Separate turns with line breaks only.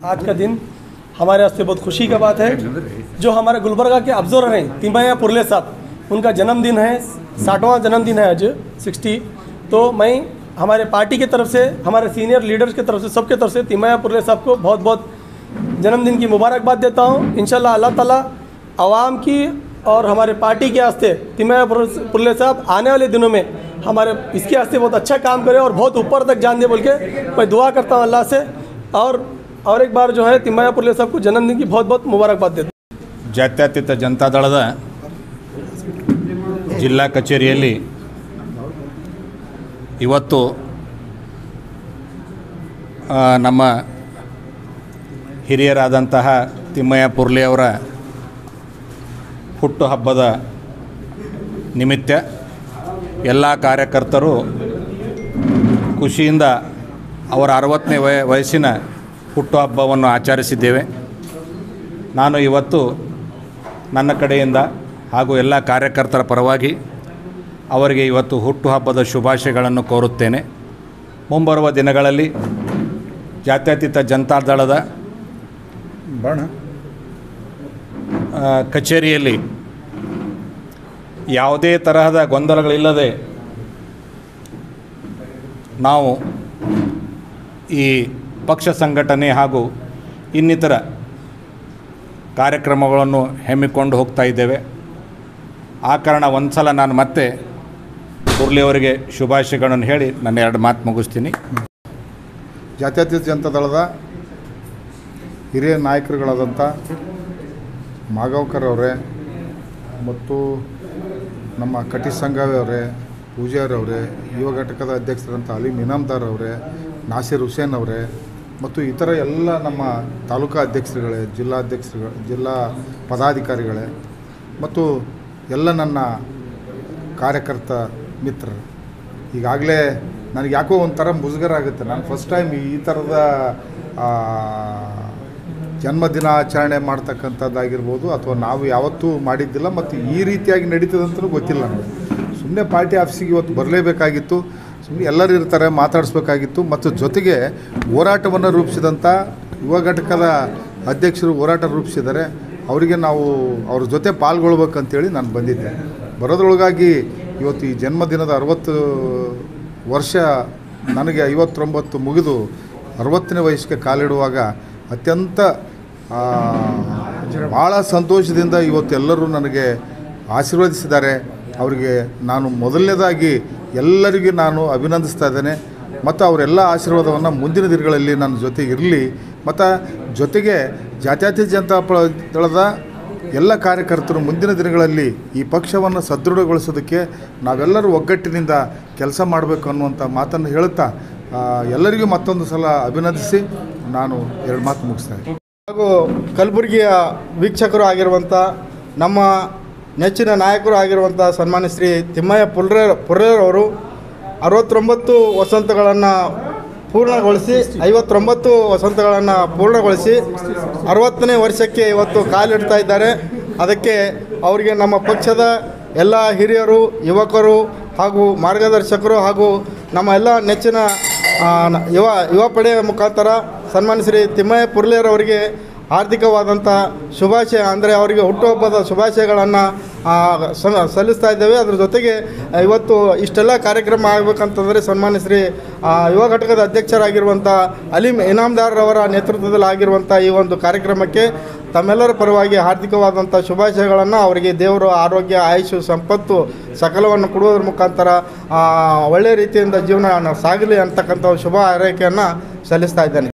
आज का दिन हमारे वास्ते बहुत खुशी का बात है जो हमारे गुलबर्गा के अब्जर्वर हैं तिमैया पुरले साहब उनका जन्मदिन है साठवां जन्मदिन है आज सिक्सटी तो मैं हमारे पार्टी की तरफ से हमारे सीनियर लीडर्स की तरफ से सबके तरफ से तिमैया पुरले साहब को बहुत बहुत जन्मदिन की मुबारकबाद देता हूँ इंशाल्लाह अल्लाह ताला आवाम की और हमारे पार्टी के वास्ते तिमैया पुरले साहब आने वाले दिनों में हमारे इसके वास्ते बहुत अच्छा काम करे और बहुत ऊपर तक जान दे बोल के मैं दुआ करता हूँ अल्लाह से और और एक बार जो है तिमैया पुरले साहब को जन्मदिन की बहुत बहुत मुबारकबाद देता हूँ
ಜಾತ್ಯತೀತ ಜನತಾದಳದ ಜಿಲ್ಲಾ ಕಚೇರಿಯಲ್ಲಿ ಇವತ್ತು ಆ, ನಮ್ಮ ಹಿರಿಯರಾದಂತಹ ತಿಮ್ಮಯ್ಯ ಪುರ್ಲೆ ಅವರ ಹುಟ್ಟುಹಬ್ಬದ ನಿಮಿತ್ತ ಎಲ್ಲ ಕಾರ್ಯಕರ್ತರು ಖುಷಿಯಿಂದ ಅವರ ಅರವತ್ತನೇ ವಯ ವಯಸ್ಸಿನ ಹುಟ್ಟುಹಬ್ಬವನ್ನು ಆಚರಿಸಿದ್ದೇವೆ ನಾನು ಇವತ್ತು ನನ್ನ ಕಡೆಯಿಂದ ಹಾಗೂ ಎಲ್ಲ ಕಾರ್ಯಕರ್ತರ ಪರವಾಗಿ ಅವರಿಗೆ ಇವತ್ತು ಹುಟ್ಟುಹಬ್ಬದ ಶುಭಾಶಯಗಳನ್ನು ಕೋರುತ್ತೇನೆ ಮುಂಬರುವ ದಿನಗಳಲ್ಲಿ ಜಾತ್ಯತೀತ ಜನತಾದಳದ
ಬಣ
ಆ, ಕಚೇರಿಯಲ್ಲಿ ಯಾವುದೇ ತರಹದ ಗೊಂದಲಗಳಿಲ್ಲದೆ ನಾವು ಈ ಪಕ್ಷ ಸಂಘಟನೆ ಹಾಗೂ ಇನ್ನಿತರ ಕಾರ್ಯಕ್ರಮಗಳನ್ನು ಹೆಮ್ಮಿಕೊಂಡು ಹೋಗ್ತಾ ಇದ್ದೇವೆ ಆ ಕಾರಣ ಒಂದು ಸಲ ನಾನು ಮತ್ತೆ ಮುರಳಿಯವರಿಗೆ ಶುಭಾಶಯಗಳನ್ನು ಹೇಳಿ ನನ್ನ ಎರಡು ಮಾತು ಮುಗಿಸ್ತೀನಿ
ಜಾತ್ಯತೀತ ಜನತಾದಳದ ಹಿರಿಯ ನಾಯಕರುಗಳಾದಂಥ ಮಾಗಾವ್ಕರ್ ಅವರೇ ಮತ್ತು ನಮ್ಮ ಕಟಿ ಸಂಘವಿ ಅವರೇ ಪೂಜಾರಿ ಅವರೇ ಯುವ ಘಟಕದ ಅಧ್ಯಕ್ಷರಂಥ ಅಲೀಂ ಇನಾಮ್ದಾರ್ ಅವರೇ ನಾಸಿರ್ ಹುಸೇನ್ ಅವರೇ ಮತ್ತು ಇತರ ಎಲ್ಲ ನಮ್ಮ ತಾಲೂಕಾ ಅಧ್ಯಕ್ಷರುಗಳೇ ಜಿಲ್ಲಾಧ್ಯಕ್ಷರುಗಳು ಜಿಲ್ಲಾ ಪದಾಧಿಕಾರಿಗಳೇ ಮತ್ತು ಎಲ್ಲ ನನ್ನ ಕಾರ್ಯಕರ್ತ ಮಿತ್ರರು ಈಗಾಗಲೇ ನನಗೆ ಯಾಕೋ ಒಂಥರ ಮುಜುಗರ ಆಗುತ್ತೆ ನಾನು ಫಸ್ಟ್ ಟೈಮ್ ಈ ಥರದ ಆ, ಜನ್ಮದಿನಾಚರಣೆ ಮಾಡ್ತಕ್ಕಂಥದ್ದಾಗಿರ್ಬೋದು ಅಥವಾ ನಾವು ಯಾವತ್ತೂ ಮಾಡಿದ್ದಿಲ್ಲ ಮತ್ತು ಈ ರೀತಿಯಾಗಿ ನಡೀತದಂತಲೂ ಗೊತ್ತಿಲ್ಲ ನನಗೆ ಸುಮ್ಮನೆ ಪಾರ್ಟಿ ಆಫೀಸಿಗೆ ಇವತ್ತು ಬರಲೇಬೇಕಾಗಿತ್ತು ಸುಮ್ಮನೆ ಎಲ್ಲರೂ ಇರ್ತಾರೆ ಮಾತಾಡಿಸ್ಬೇಕಾಗಿತ್ತು ಮತ್ತು ಜೊತೆಗೆ ಹೋರಾಟವನ್ನು ರೂಪಿಸಿದಂಥ ಯುವ ಘಟಕದ ಅಧ್ಯಕ್ಷರು ಹೋರಾಟ ರೂಪಿಸಿದ್ದಾರೆ ಅವರಿಗೆ ನಾವು ಅವ್ರ ಜೊತೆ ಪಾಲ್ಗೊಳ್ಬೇಕಂತೇಳಿ ನಾನು ಬಂದಿದ್ದೆ ಬರೋದ್ರೊಳಗಾಗಿ ಇವತ್ತು ಈ ಜನ್ಮದಿನದ ಅರವತ್ತು ವರ್ಷ ನನಗೆ ಐವತ್ತೊಂಬತ್ತು ಮುಗಿದು ಅರವತ್ತನೇ ವಯಸ್ಸಿಗೆ ಕಾಲಿಡುವಾಗ ಅತ್ಯಂತ ಆ, ಭಾಳ ಸಂತೋಷದಿಂದ ಇವತ್ತೆಲ್ಲರೂ ನನಗೆ ಆಶೀರ್ವದಿಸಿದ್ದಾರೆ ಅವರಿಗೆ ನಾನು ಮೊದಲನೇದಾಗಿ ಎಲ್ಲರಿಗೂ ನಾನು ಅಭಿನಂದಿಸ್ತಾ ಇದ್ದೇನೆ ಮತ್ತು ಅವರೆಲ್ಲ ಆಶೀರ್ವಾದವನ್ನು ಮುಂದಿನ ದಿನಗಳಲ್ಲಿ ನನ್ನ ಜೊತೆ ಇರಲಿ ಮತ್ತು ಜೊತೆಗೆ ಜಾತ್ಯತೀತ ಜನತಾ ಪ ದಳದ ಎಲ್ಲ ಕಾರ್ಯಕರ್ತರು ಮುಂದಿನ ದಿನಗಳಲ್ಲಿ ಈ ಪಕ್ಷವನ್ನು ಸದೃಢಗೊಳಿಸೋದಕ್ಕೆ ನಾವೆಲ್ಲರೂ ಒಗ್ಗಟ್ಟಿನಿಂದ ಕೆಲಸ ಮಾಡಬೇಕು ಅನ್ನುವಂಥ ಮಾತನ್ನು ಹೇಳುತ್ತಾ ಆ, ಎಲ್ಲರಿಗೂ ಮತ್ತೊಂದು ಸಲ ಅಭಿನಂದಿಸಿ ನಾನು ಎರಡು ಮಾತು ಮುಗಿಸ್ತಾ ಇದ್ದೀನಿ
ಹಾಗೂ ಕಲಬುರಗಿಯ ವೀಕ್ಷಕರು ಆಗಿರುವಂಥ ನಮ್ಮ ನೆಚ್ಚಿನ ನಾಯಕರು ಆಗಿರುವಂಥ ಸನ್ಮಾನ್ಯ ಶ್ರೀ ತಿಮ್ಮಯ್ಯ ಪುಲ್ರೆ ಪುರ್ರೆರವರು ಅರವತ್ತೊಂಬತ್ತು ವಸಂತಗಳನ್ನು ಪೂರ್ಣಗೊಳಿಸಿ ಐವತ್ತೊಂಬತ್ತು ವಸಂತಗಳನ್ನು ಪೂರ್ಣಗೊಳಿಸಿ ಅರವತ್ತನೇ ವರ್ಷಕ್ಕೆ ಇವತ್ತು ಕಾಲಿಡ್ತಾ ಇದ್ದಾರೆ ಅದಕ್ಕೆ ಅವರಿಗೆ ನಮ್ಮ ಪಕ್ಷದ ಎಲ್ಲ ಹಿರಿಯರು ಯುವಕರು ಹಾಗೂ ಮಾರ್ಗದರ್ಶಕರು ಹಾಗೂ ನಮ್ಮ ಎಲ್ಲ ನೆಚ್ಚಿನ ಆ, ನ- ಯುವ ಯುವ ಪಡೆಯ ಮುಖಾಂತರ ಸನ್ಮಾನ್ಯ ಶ್ರೀ ತಿಮ್ಮಯ್ಯ ಪುರ್ಲೇರವರಿಗೆ ಆರ್ಥಿಕವಾದಂಥ ಶುಭಾಶಯ ಅಂದರೆ ಅವರಿಗೆ ಹುಟ್ಟುಹಬ್ಬದ ಶುಭಾಶಯಗಳನ್ನು ಸಲ್ಲಿಸ್ತಾ ಇದ್ದೇವೆ ಅದ್ರ ಜೊತೆಗೆ ಆ, ಇವತ್ತು ಇಷ್ಟೆಲ್ಲ ಕಾರ್ಯಕ್ರಮ ಆಗಬೇಕಂತಂದರೆ ಸನ್ಮಾನ್ಯ ಶ್ರೀ ಆ, ಯುವ ಘಟಕದ ಅಧ್ಯಕ್ಷರಾಗಿರುವಂಥ ಅಲೀಂ ಇನಾಮ್ದಾರ್ರವರ ನೇತೃತ್ವದಲ್ಲಿ ಆಗಿರುವಂಥ ಈ ಒಂದು ಕಾರ್ಯಕ್ರಮಕ್ಕೆ ತಮ್ಮೆಲ್ಲರ ಪರವಾಗಿ ಹಾರ್ದಿಕವಾದಂಥ ಶುಭಾಶಯಗಳನ್ನು ಅವರಿಗೆ ದೇವರು ಆರೋಗ್ಯ ಆಯುಷು ಸಂಪತ್ತು ಸಕಲವನ್ನು ಕೊಡುವುದರ ಮುಖಾಂತರ ಆ, ಒಳ್ಳೆಯ ರೀತಿಯಿಂದ ಜೀವನ ಸಾಗಲಿ ಅಂತಕ್ಕಂಥ ಶುಭ ಆರೈಕೆಯನ್ನು ಸಲ್ಲಿಸ್ತಾ ಇದ್ದೇನೆ